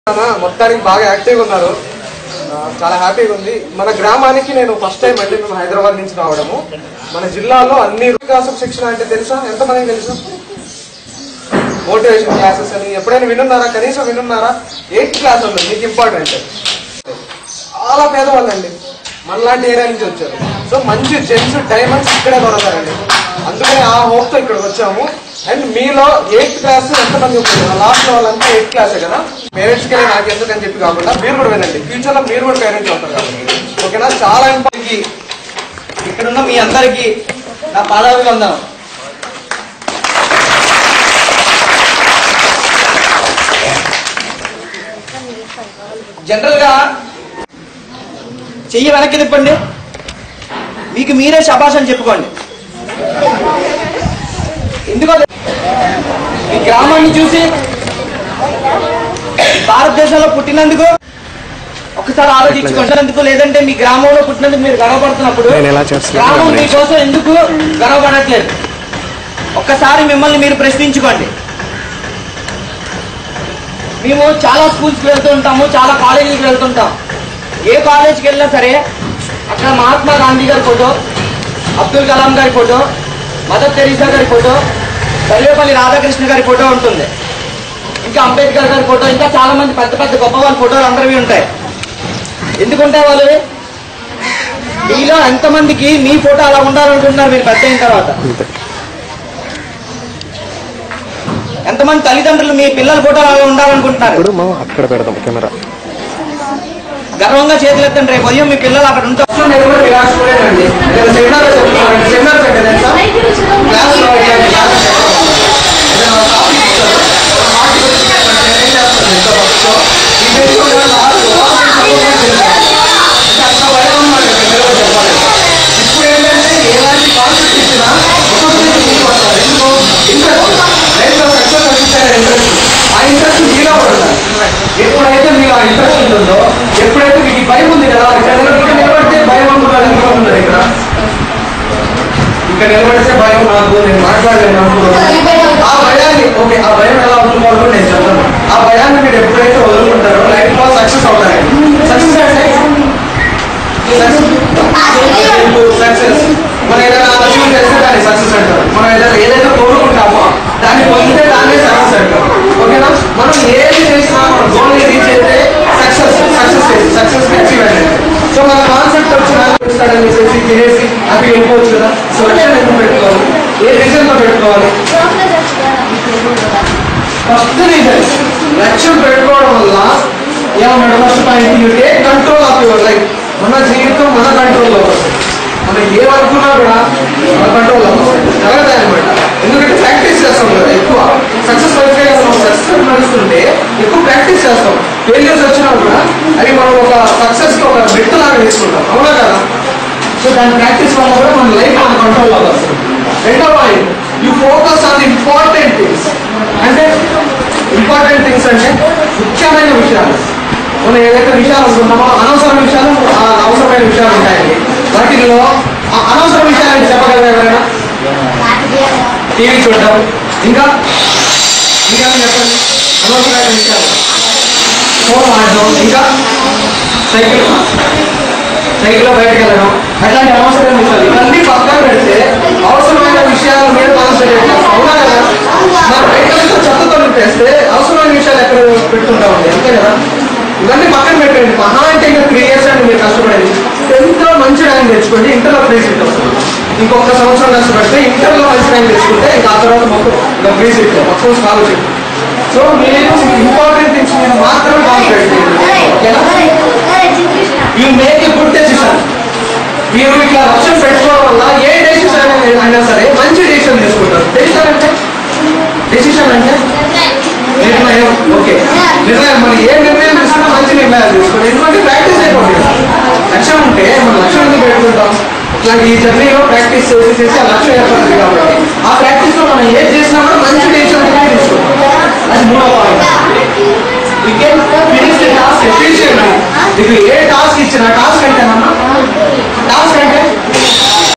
అన్న, మొత్తానికి బాగా యాక్టివ్గా ఉన్నారు ఆ, చాలా హ్యాపీగా ఉంది మన గ్రామానికి నేను ఫస్ట్ టైం అండి మేము హైదరాబాద్ నుంచి రావడము మన జిల్లాలో అన్ని వికాసం శిక్షణ అంటే తెలుసా ఎంతమందికి తెలుసా మోటివేషన్ క్లాసెస్ అని ఎప్పుడైనా వినున్నారా కనీసం వినున్నారా ఎయిత్ క్లాస్ ఉంది మీకు ఇంపార్టెంట్ చాలా పేదవాళ్ళండి మనలాంటి ఏరియా నుంచి వచ్చారు సో మంచి జెంట్స్ డైమండ్స్ ఇక్కడే దొరకారండి అందుకని ఆ హోప్ తో ఇక్కడికి వచ్చాము అండ్ మీలో ఎయిత్ క్లాస్ ఎంతమంది ఉంటుంది లాస్ట్ వాళ్ళంతా ఎయిత్ క్లాసే కదా పేరెంట్స్కి వెళ్ళి నాకు ఎందుకని చెప్పి కాకుండా మీరు కూడా వినండి ఫ్యూచర్ లో మీరు కూడా పేరెంట్స్ అవుతారు కాబట్టి ఓకేనా చాలా ఇంపార్టెంట్ ఇక్కడున్న మీ అందరికీ నా పాదాభివందనం జనరల్ గా చెయ్యి వెనక్కి తిప్పండి మీకు మీరే శబాష్ అని చెప్పుకోండి ఎందుకో తె- మీ గ్రామాన్ని చూసి భారతదేశంలో పుట్టినందుకు ఒకసారి ఆలోచించుకుంటున్నందుకు లేదంటే మీ గ్రామంలో పుట్టినందుకు మీరు గర్వపడుతున్నప్పుడు నేను ఎలా చేస్తున్నాను గ్రామం గమనించు. మీకోసం ఎందుకు గర్వపడట్లేదు ఒక్కసారి మిమ్మల్ని మీరు ప్రశ్నించుకోండి మేము చాలా స్కూల్స్కి వెళ్తూ ఉంటాము చాలా కాలేజీకి వెళ్తుంటాం ఏ కాలేజ్కి వెళ్ళినా సరే అక్కడ మహాత్మా గాంధీ గారి ఫోటో అబ్దుల్ కలాం గారి ఫోటో మదర్ తెరీసా గారి ఫోటో సర్వేపల్లి రాధాకృష్ణ గారి ఫోటో ఉంటుంది ఇంకా అంబేద్కర్ గారి ఫోటో ఇంకా చాలా మంది పెద్ద పెద్ద గొప్ప వాళ్ళ ఫోటోలు అందరివి ఉంటాయి ఎందుకుంటాయి వాళ్ళు మీలో ఎంతమందికి మీ ఫోటో అలా ఉండాలనుకుంటున్నారు మీరు పెద్ద అయిన తర్వాత అంతే ఎంతమంది తల్లిదండ్రులు మీ పిల్లల ఫోటో అలా ఉండాలనుకుంటున్నారు ఇప్పుడు మనం అక్కడ పెడదాం కెమెరా గర్వంగా చేతులు ఎత్తండి రేపు ఉదయం మీ పిల్లలు అక్కడ ఉంటారు నేను కూడా మీ లాస్ట్ స్టూడెంట్ అండి నేను సెమినార్ చెప్తున్నాను సెమినార్ అంటే తెలుసా క్లాస్ లో ఇలాంటి క్లాసెస్ చెప్తాను. ఏదైనా ఒక టాపిక్ ఇస్తారు. ఆ టాపిక్ గురించి చెప్పండి. నేను ఏం చేస్తాను ఇంత ఫస్ట్లో. ఈ బెంచ్ లో ఉన్న లాస్ట్ వారం చదువుకొని తెలుస్తాను. అంటే అంత భయం అన్నమాట ఇక్కడ నిలబడి చెప్పాలంటే. ఇప్పుడు ఏంటంటే ఎలాంటి కాన్సెప్ట్ ఇచ్చినా ఒక్కొక్కరికి ముందుకు వస్తారు. ఎందుకు? ఇంట్రెస్ట్. లైఫ్ లో సక్సెస్ వచ్చిందనే ఇంట్రెస్ట్. ఆ ఇంట్రెస్ట్ మీలో కూడా ఉండాలి. ఎప్పుడైతే మీకు ఆ ఇంట్రెస్ట్ ఉంటుందో ఎప్పుడైతే మీకు ఈ భయం ఉంది కదా ఇక్కడ నిలబడితే నిలబడితే భయం అనుకున్నారు ఇంకా ఉన్నారు ఇక్కడ ఇక్కడ నిలబడితే భయం నాకు నేను మాట్లాడలేను అనుకున్నాను ఆ భయాన్ని ఓకే ఆ భయం ఎలా వదులుకోవాలో నేను చెప్తాను ఆ భయాన్ని మీరు ఎప్పుడైతే వదులుకుంటారో లైఫ్ లో సక్సెస్ అవుతారు సక్సెస్ అంటే సక్సెస్ మనం ఏదైనా అచీవ్ చేస్తే దాన్ని సక్సెస్ అంటారు మనం ఏదైనా ఏదైతే కోరుకుంటామో దాన్ని పొందితే దాన్ని సక్సెస్ అంటారు ఓకేనా మనం ఏది చేసినా మన గోల్ రీచ్ అయితే సక్సెస్ సక్సెస్ సక్సెస్ అచీవ్ అయితే సో మన కాన్సెప్ట్ వచ్చిన ఇస్తాడని చెప్పేసి తినేసి హ్యాపీ వెళ్ళిపోవచ్చు కదా సో లక్ష్యం ఎందుకు పెట్టుకోవాలి ఏ రీజన్ తో పెట్టుకోవాలి ఫస్ట్ రీజన్ లక్ష్యం పెట్టుకోవడం వల్ల ఏమన్నాడు first point you take control of your life మన జీవితం మన కంట్రోల్లో వస్తుంది మనం ఏమనుకున్నా కూడా మన కంట్రోల్లో జరగదు అనమాట ఎందుకంటే ప్రాక్టీస్ చేస్తాం కదా ఎక్కువ సక్సెస్ అయితే మనం సక్సెస్ నడుస్తుంటే ఎక్కువ ప్రాక్టీస్ చేస్తాం ఫెయిల్యూర్స్ వచ్చినా కూడా అవి మనం ఒక సక్సెస్ ఒక మెట్టు లాగా తీసుకుంటాం అవునా కదా సో దాని ప్రాక్టీస్ వల్ల కూడా మన లైఫ్ మన కంట్రోల్లో వస్తుంది రెండో point you focus on important things అంటే ఇంపార్టెంట్ థింగ్స్ అంటే ముఖ్యమైన విషయాలు మనం ఏదైతే విషయాలు అనుకుంటామో అనవసర విషయాలు ఆ, అవసరమైన విషయాలు ఉంటాయండి వాటిల్లో ఆ అనవసర విషయాలు చెప్పగలరా ఎవరైనా టీవీ చూడటం ఇంకా ఇంకా చెప్పండి అనవసరమైన విషయాలు ఫోన్ వాడడం ఇంకా సైకిల్ సైకిల్లో బయటకు వెళ్ళడం అట్లాంటి అవసరమైన విషయాలు ఇవన్నీ పక్కన పెడితే అవసరమైన విషయాల మీద కాన్సన్ట్రేట్ చేస్తాం అవునా కదా మనం బయట వెళ్తే చెత్తతో నింపేస్తే అవసరమైన విషయాలు ఎక్కడ పెట్టుకుంటామండి అంతే కదా ఇవన్నీ పక్కన పెట్టండి మహా అంటే ఇంకా త్రీ ఇయర్స్ అండి మీరు కష్టపడేది టెన్త్ లో మంచి ర్యాంక్ తెచ్చుకోండి ఇంటర్లో ఫ్రీ సీట్ వస్తుంది ఇంకొక సంవత్సరం కష్టపడితే ఇంటర్లో మంచి ర్యాంక్ తెచ్చుకుంటే ఇంకా ఆ తర్వాత మొత్తం ఇంకా ఫ్రీ సీట్ మొత్తం స్కాలర్షిప్ సో మీరు ఇంపార్టెంట్ థింగ్స్ మీద మాత్రమే కాన్సన్ట్రేట్ చేయండి ఓకేనా you make a good decision మీరు ఇట్లా లక్ష్యం పెట్టుకోవడం వల్ల ఏ డెసిషన్ అయినా సరే మంచి డెసిషన్ తీసుకుంటారు డెసిషన్ అంటే డెసిషన్ అంటే నిర్ణయం ఓకే నిర్ణయం మనం ఏ నిర్ణయం తీసుకున్నా మంచి నిర్ణయాలు తీసుకోండి ఎందుకంటే ప్రాక్టీస్ అయిపోతుంది లక్ష్యం ఉంటే మనం లక్ష్యం ఎందుకు పెట్టుకుంటాం ఇట్లాంటి ఈ జర్నీలో ప్రాక్టీస్ చేసి చేసి ఆ లక్ష్యం ఏర్పడుతుంది కాబట్టి ఆ ప్రాక్టీస్ లో మనం ఏది చేసినా కూడా మంచి డెసిషన్ తీసుకుంటాం అది మూడో point we can finish the task efficiently. మీకు ఏ టాస్క్ ఇచ్చినా టాస్క్ అంటే టాస్క్ అంటే